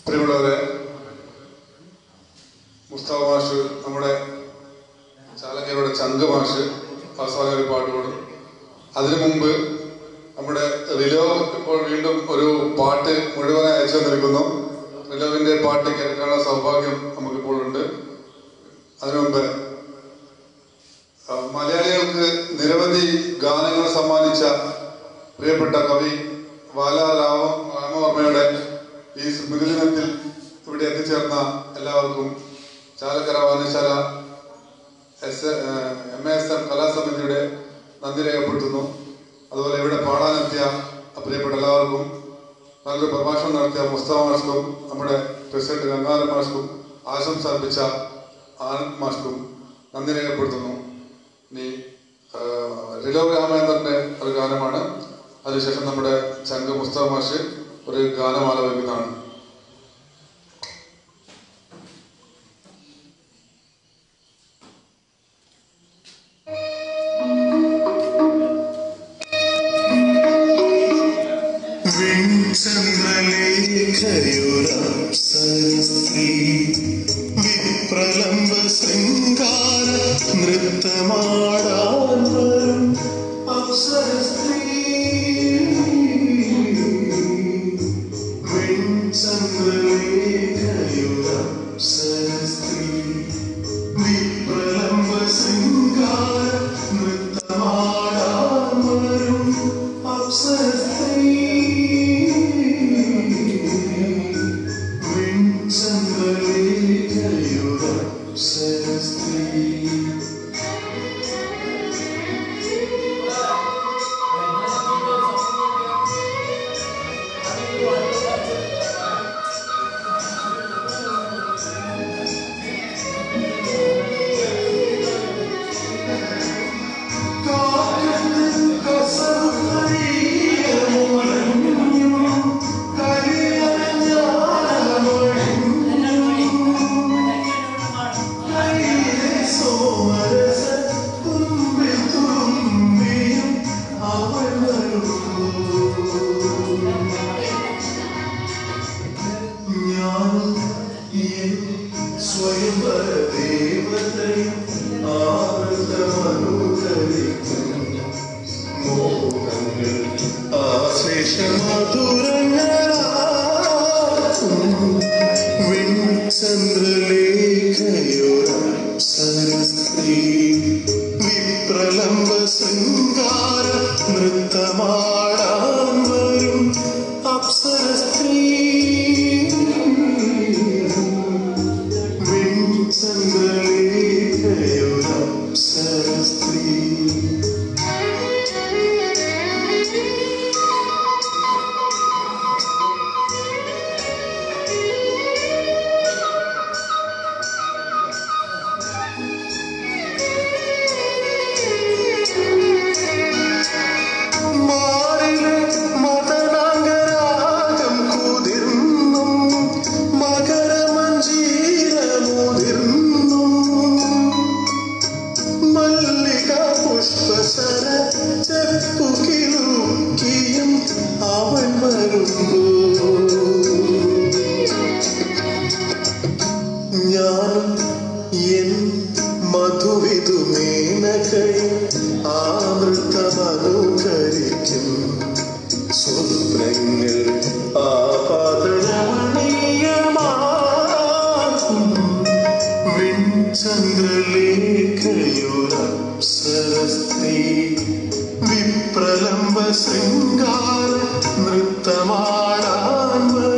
പ്രിയമുള്ളവരെ മുസ്തഫ മാഷ് നമ്മുടെ ചാലക്കയുടെ ചങ്ക് മാഷ് അവസാനം ഒരു പാട്ട് പാടും അതിനു മുമ്പ് നമ്മുടെ റിലോ ഇപ്പോൾ വീണ്ടും ഒരു പാട്ട് മുഴുവനായി അയച്ചു തന്നിരിക്കുന്നു റിലോവിന്റെ പാട്ട് കേൾക്കാനുള്ള സൗഭാഗ്യം നമുക്കിപ്പോൾ ഉണ്ട് അതിനു മുമ്പ് ആ, മലയാളികൾക്ക് നിരവധി ഗാനങ്ങൾ സമ്മാനിച്ച പ്രിയപ്പെട്ട കവി വാല രാമ രാമവർമ്മയുടെ ഈ സ്മൃതി ദിനത്തിൽ ഇവിടെ എത്തിച്ചേർന്ന എല്ലാവർക്കും ചാലക്കര വായനശാല S M A S M കലാസമിതിയുടെ നന്ദി രേഖപ്പെടുത്തുന്നു അതുപോലെ ഇവിടെ പാടാനെത്തിയ പ്രിയപ്പെട്ട എല്ലാവർക്കും നല്ലൊരു പ്രഭാഷണം നടത്തിയ മുസ്തഫ മാഷ്ക്കും നമ്മുടെ പ്രസിഡന്റ് ഗംഗാധര മാഷ്ക്കും ആശംസ അർപ്പിച്ച ആനന്ദ് മാഷ്ക്കും നന്ദി രേഖപ്പെടുത്തുന്നു ഇനി ആ, റിലോ രാമേന്ദ്രന്റെ ഒരു ഗാനമാണ് അതിനുശേഷം നമ്മുടെ ചങ്ക് മുസ്തഫ മാഷ് ഒരു ഗാനം ആലപിക്കുന്നതാണ് വിൺചന്ദ്രലേഖയുരപ്സരസ്ത്രീ വിപ്രലംബ ശൃംഗാര നൃത്തമാടാൻ വരും അപ്സരസ്ത്രീ വിൺചന്ദ്രലേഖയുരപ്സരസ്ത്രീ വിപ്രലംബ ശൃംഗാര നൃത്തമാടാൻ വരും അപ്സരസ്ത്രീ വിൺചന്ദ്രലേഖയുരപ്സരസ്ത്രീ സ്വയം ദേവതയും ആനന്ദമനുകരിക്കും മോഹങ്ങൾ ആശ്ലേഷമധുരങ്ങളാക്കും വിൺചന്ദ്രലേഖയുരപ്സരസ്ത്രീ വിപ്രലംബ ശൃംഗാര നൃത്തമാടാൻ വരും അപ്സരസ്ത്രീ വിൺചന്ദ്രലേഖയുരപ്സരസ്ത്രീ മാറിലെ മദനാംഗരാഗം കുതിർന്നും മകരമഞ്ജീരമുതിർന്നും മല്ലിക പുഷ്പസര ചെപ്പുകിലുക്കിയും അവൻ വരുമ്പോൾ ഞാനും എൻ മധുവിധു മേനകയും ആമൃതമനുകരിക്കും സ്വപ്നങ്ങൾ ആപാതനീയമാക്കും വിൺചന്ദ്രലേഖയുരപ്സരസ്ത്രീ വിപ്രലംബ ശൃംഗാര നൃത്തമാടാൻ വരും